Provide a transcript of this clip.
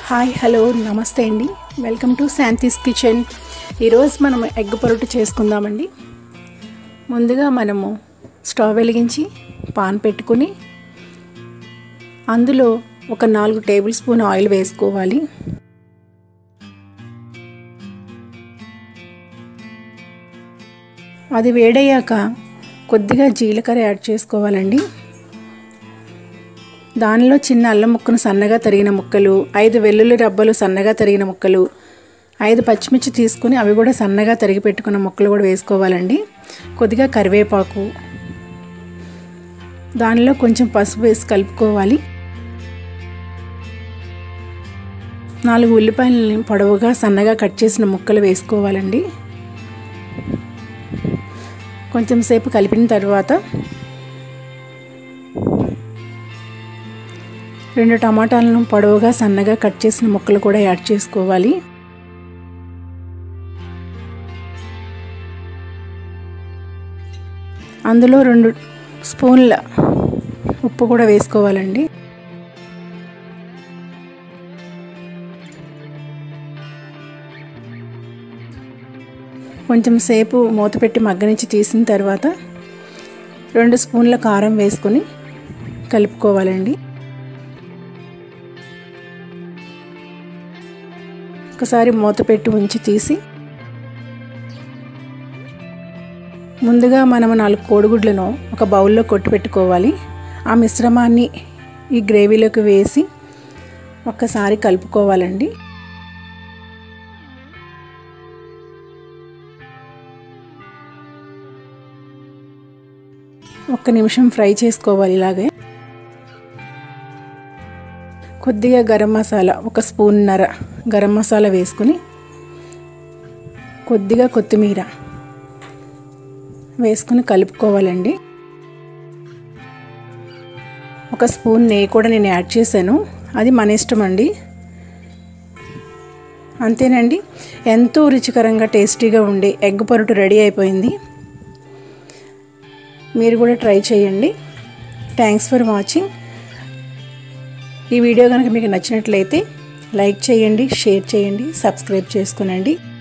hi hello నమస్తే అండి welcome to Shanthi's kitchen ఈరోజు మనం ఎగ్ పొరటు చేసుకుందామండి ముందుగా మనము స్టవ్ వెలిగించి పాన్ పెట్టుకుని అందులో ఒక నాలుగు టేబుల్ స్పూన్ ఆయిల్ వేసుకోవాలి అది వేడయ్యాక కొద్దిగా జీలకర్ర యాడ్ చేసుకోవాలండి దానిలో చిన్న అల్లం ముక్కను సన్నగా తరిగిన ముక్కలు ఐదు వెల్లుల్లి రబ్బలు సన్నగా తరిగిన ముక్కలు ఐదు పచ్చిమిర్చి తీసుకుని అవి కూడా సన్నగా తరిగి పెట్టుకున్న ముక్కలు కూడా వేసుకోవాలండి కొద్దిగా కరివేపాకు దానిలో కొంచెం పసుపు వేసి కలుపుకోవాలి నాలుగు ఉల్లిపాయలని పొడవుగా సన్నగా కట్ చేసిన ముక్కలు వేసుకోవాలండి కొంచెం సేపు కలిపిన తర్వాత రెండు టమాటాలను పొడవుగా సన్నగా కట్ చేసిన ముక్కలు కూడా యాడ్ చేసుకోవాలి అందులో రెండు స్పూన్ల ఉప్పు కూడా వేసుకోవాలండి కొంచెం సేపు మూత పెట్టి మగ్గనిచ్చి తీసిన తర్వాత రెండు స్పూన్ల కారం వేసుకొని కలుపుకోవాలండి ఒకసారి మూత పెట్టి ఉంచి తీసి ముందుగా మనం నాలుగు కోడిగుడ్లను ఒక బౌల్లో కొట్టి పెట్టుకోవాలి ఆ మిశ్రమాన్ని ఈ గ్రేవీలోకి వేసి ఒక్కసారి కలుపుకోవాలండి ఒక్క నిమిషం ఫ్రై చేసుకోవాలి ఇలాగే కొద్దిగా గరం మసాలా ఒక స్పూన్నర గరం మసాలా వేసుకుని కొద్దిగా కొత్తిమీర వేసుకుని కలుపుకోవాలండి ఒక స్పూన్ నెయ్యి కూడా నేను యాడ్ చేశాను అది మన ఇష్టం అండి అంతేనండి ఎంతో రుచికరంగా టేస్టీగా ఉండే ఎగ్ పొరటు రెడీ అయిపోయింది మీరు కూడా ట్రై చేయండి థ్యాంక్స్ ఫర్ వాచింగ్ ఈ వీడియో కనుక మీకు నచ్చినట్లయితే లైక్ చేయండి షేర్ చేయండి సబ్స్క్రైబ్ చేసుకునండి